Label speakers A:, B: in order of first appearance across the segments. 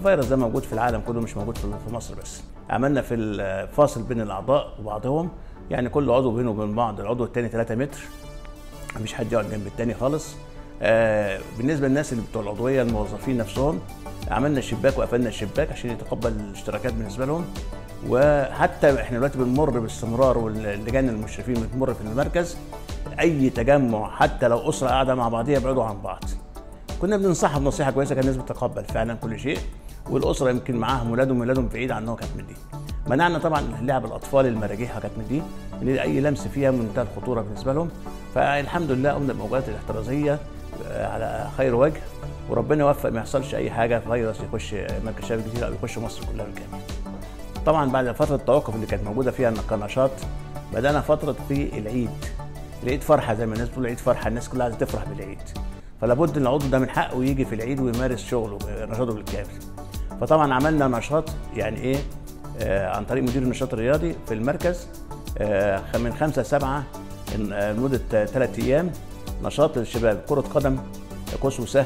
A: الفيروس ده موجود في العالم كله مش موجود في مصر بس عملنا في الفاصل بين الاعضاء وبعضهم يعني كل عضو بينه وبين بعض العضو الثاني 3 متر مفيش حد يقعد جنب الثاني خالص آه بالنسبه للناس اللي بتوع العضويه الموظفين نفسهم عملنا شباك وقفلنا الشباك عشان يتقبل الاشتراكات بالنسبه لهم وحتى احنا دلوقتي بنمر باستمرار واللجان المشرفين بتمر في المركز اي تجمع حتى لو اسره قاعده مع بعضيها يبعدوا عن بعض كنا بننصحها بنصيحه كويسه كان الناس بتتقبل فعلا كل شيء والاسره يمكن معاهم ولادهم ولادهم بعيد عنهم كانت من دي منعنا طبعا لعب الاطفال المراجيح كانت من دي من اي لمس فيها منتهى الخطوره بالنسبه لهم فالحمد لله قمنا بالموجودات الاحترازيه على خير وجه وربنا يوفق ما يحصلش اي حاجه فيروس يخش مركز شباب الجزيره او يخش مصر كلها بالكامل. طبعا بعد فتره التوقف اللي كانت موجوده فيها كنشاط بدانا فتره في العيد العيد فرحه زي ما الناس بتقول العيد فرحه الناس كلها عايزه تفرح بالعيد فلابد ان العضو ده من حقه يجي في العيد ويمارس شغله نشاطه بالكامل فطبعا عملنا نشاط يعني ايه آه عن طريق مدير النشاط الرياضي في المركز آه من خمسة سبعة لمدة ثلاث أيام نشاط للشباب كرة قدم قوس وسهم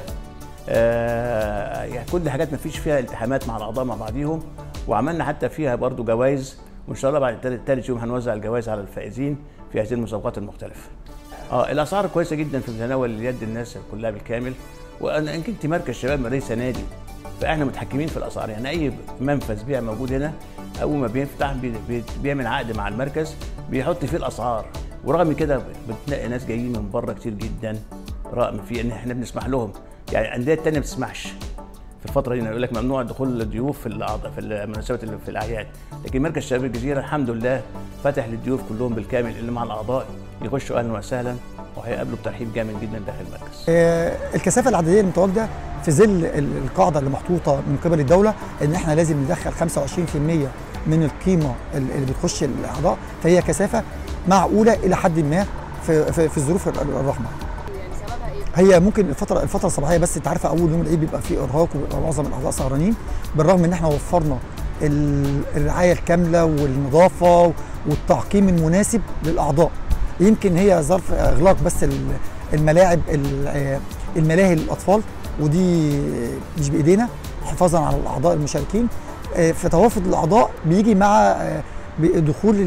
A: آه يعني كل حاجات ما فيش فيها التحامات مع الأعضاء مع بعضيهم وعملنا حتى فيها برضو جوائز وإن شاء الله بعد ثالث يوم هنوزع الجوائز على الفائزين في هذه المسابقات المختلفة. اه الاسعار كويسه جدا في متناول يد الناس كلها بالكامل وانا ان كنت مركز شباب ليس نادي فاحنا متحكمين في الاسعار يعني اي منفذ بيع موجود هنا اول ما بيفتح بي بي بيعمل عقد مع المركز بيحط فيه الاسعار ورغم كده بتلاقي ناس جايين من بره كتير جدا رغم في ان احنا بنسمح لهم يعني الانديه الثانيه ما بتسمحش في الفتره دي يقول لك ممنوع دخول الضيوف في الأعضاء في المناسبات اللي في الاعياد لكن مركز شباب الجزيره الحمد لله فتح للضيوف كلهم بالكامل اللي مع الاعضاء يخشوا اهلا وسهلا وهيقابلوا بترحيب جامد جدا داخل المركز.
B: آه الكثافه العدديه المتواجده في ظل القاعده اللي محطوطه من قبل الدوله ان احنا لازم ندخل 25% من القيمه اللي بتخش الاعضاء فهي كثافه معقوله الى حد ما في في, في الظروف الرحمه. هي ممكن الفتره الفتره الصباحيه بس انت عارفه اول يوم العيد بيبقى فيه ارهاق وبيبقى معظم الاعضاء سهرانين بالرغم ان احنا وفرنا الرعايه الكامله والنظافه والتعقيم المناسب للاعضاء يمكن هي ظرف اغلاق بس الملاعب الملاهي للاطفال ودي مش بايدينا حفاظا على الاعضاء المشاركين فتوافد الاعضاء بيجي مع دخول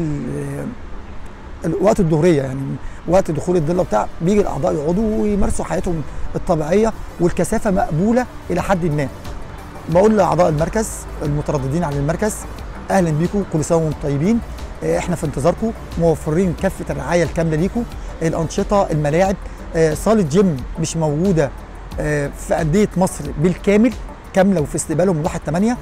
B: وقت الظهريه يعني وقت دخول الضله بتاع بيجي الاعضاء يقعدوا ويمارسوا حياتهم الطبيعيه والكثافه مقبوله الى حد ما بقول لاعضاء المركز المترددين على المركز اهلا بيكم كل سنه وانتم طيبين احنا في انتظاركم موفرين كافه الرعايه الكامله ليكم الانشطه الملاعب صاله جيم مش موجوده في انديه مصر بالكامل كامله وفي استقبالهم 1 8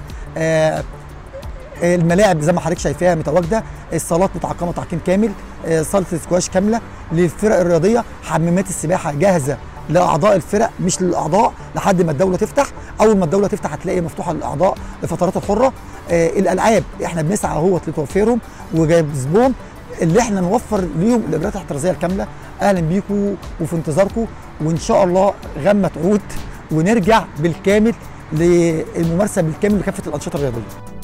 B: الملاعب زي ما حضرتك شايفاها متواجده الصالات متعقمه تعقيم كامل صاله السكواش كامله للفرق الرياضيه حمامات السباحه جاهزه لاعضاء الفرق مش للاعضاء لحد ما الدوله تفتح اول ما الدوله تفتح هتلاقي مفتوحه للاعضاء لفترات الحره آه الالعاب احنا بنسعى اهوت لتوفيرهم وجذبهم اللي احنا نوفر ليهم الاجراءات الاحترازيه الكامله اهلا بيكم وفي انتظاركم وان شاء الله غمه تعود ونرجع بالكامل للممارسه بالكامل لكافه الانشطه الرياضيه